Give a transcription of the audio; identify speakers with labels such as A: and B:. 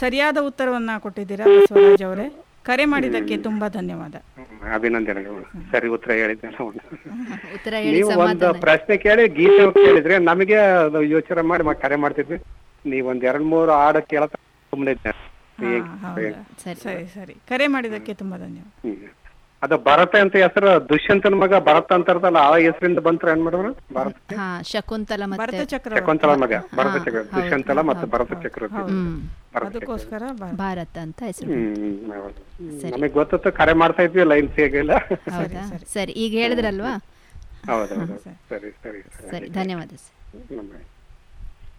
A: ಸರಿಯಾದ ಉತ್ತರವನ್ನ ಕೊಟ್ಟಿದ್ದೀರಾ ಬಸವರಾಜ್ ಅವರೇ ಕರೆ ಮಾಡಿದ್ದಕ್ಕೆ ತುಂಬಾ ಧನ್ಯವಾದ
B: ಹ್ಮ್, ಅಭಿನಂದನೆಗಳು ಸರಿ ಉತ್ತರ ಹೇಳಿದ್ದೆ
C: ಉತ್ತರ ಹೇಳಿ
B: ನೀವು ಒಂದು
C: ಸಮಾಧಾನ
B: ಪ್ರಶ್ನೆ ಕೇಳಿ ಗೀತೆ ಕೇಳಿದ್ರೆ ನಮಗೆ ಅದು ಯೋಚನೆ ಮಾಡಿ ಮ- ಕರೆ ಮಾಡ್ತಿದ್ವಿ ನೀವು ಒಂದ್ ಎರಡ್ ಮೂರು ಹಾಡು ಕೇಳತ್ತ ಸುಮ್ಮನೆ ಇದ್ದೆ
A: ಹಾ, ಹೌದಾ ಸರಿ ಸರಿ ಕರೆ ಮಾಡಿದ್ದಕ್ಕೆ ತುಂಬಾ ಧನ್ಯವಾದ
B: ಹ್ಮ್. ಅದು ಭರತ ಅಂತ ಹೆಸರು ದುಷ್ಯಂತನ ಮಗ ಭರತ ಅಂತ ಇರ್ತಲ್ಲ ಆ ಹೆಸರಿಂದ ಬಂತ್ರ ಏನ್ ಮಾಡಿದ್ರು ಭರತ
C: ಹಾ ಶಕುಂತಲ ಮತ್ತೆ
A: ಭರತ ಚಕ್ರವರ್ತಿ
B: ಶಕುಂತಲ ಮಗ ಭರತ
C: ಹಾ,
B: ಚಕ್ರ
C: ಹೌದು,
B: ದುಷ್ಯಂತಲ ಮತ್ತು ಭರತ ಚಕ್ರವರ್ತಿ
C: ಹ್ಮ್
B: ಭರತ
A: ಅದಕ್ಕೋಸ್ಕರ ಬಾ-
C: ಭಾರತ ಅಂತ ಹೆಸರು
B: ಹ್ಮ್ ಹೌದು.
C: ಸರಿ.
B: ನಮಗೆ ಗೊತ್ತಿತ್ತು ಕರೆ ಮಾಡ್ತಾ ಇದ್ವಿ ಲೈನ್ ಸಿಗಿಲ್ಲ
C: ಹೌದಾ ಸರಿ ಈಗ ಹೇಳಿದ್ರಲ್ವಾ
B: ಹೌದೌದು ಸರಿ ಸರಿ
C: ಸರಿ ಧನ್ಯವಾದ ಸರ್
B: ನಮಗೆ